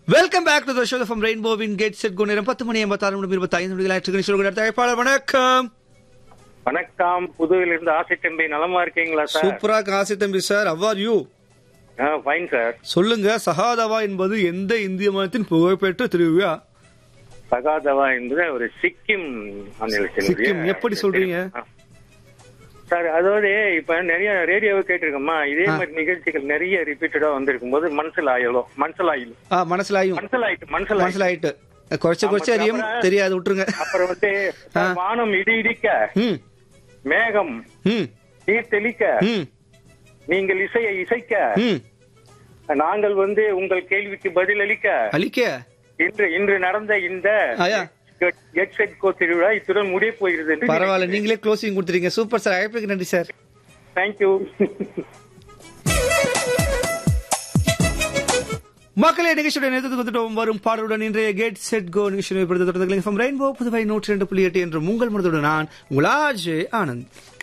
Welcome back to the show from ரெயின்போவின் get set go நேரம் பத்து மணி எண்பத்தாறு நிமிடம் இருபத்தி ஐந்து நிமிடங்கள் அடுத்த அழைப்பாளர் வணக்கம் வணக்கம் புதுவையிலிருந்து ஆசை தம்பி நலமா இருக்கீங்களா சார் சூப்பரா காசி தம்பி sir how are you fine sir சொல்லுங்க சகாதவா என்பது எந்த இந்திய மதத்தின் புகழ்பெற்ற திருவிழா சகாதவா என்பது ஒரு சிக்கிம் மாநிலத்தினுடைய- சிக்கிம், எப்படி சொல்றீங்க? ஆ. சார் அதாவது இப்ப நிறைய ரேடியோவை கேட்டிருக்கோமா இதே மாதிரி நிகழ்ச்சிகள் நிறைய ரிப்பீட்டடா வந்திருக்கும் போது மனசில் ஆயிலும் மனசில் ஆயிலும் ஆ மனசுல ஆயும் மனசில் ஆயிட்டு மனசில் மனசுல ஆயிட்டு குறைச்ச குறைச்ச அறியும் தெரியாது விட்டுருங்க அப்புறம் வந்து வானம் இடி இடிக்க ம் மேகம் ம் நீர் தெளிக்க ம் நீங்கள் இசையை இசைக்க ம் நாங்கள் வந்து உங்கள் கேள்விக்கு பதில் அளிக்க அலிக்க இன்று இன்று நடந்த இந்த ஆயா. எக்ஸெட் கோ திருவிழா இத்துடன் முடிய போகிறது என்று பரவாயில்ல நீங்களே க்ளோசிங் கொடுத்துறீங்க சூப்பர் சார் அழைப்புக்கு நன்றி சார் தேங்க்யூ மக்களே நிகழ்ச்சியுடைய நேரத்துக்கு வந்துட்டு வரும் பாடலுடன் இன்றைய கேட் செட் கோ நிகழ்ச்சியை தொடர்ந்து ரெயின்போ புதுவை நூற்றி ரெண்டு புள்ளி எட்டு என்ற உங்கள் மனதுடன் நான் உங்கள் ஆஜே ஆனந்த்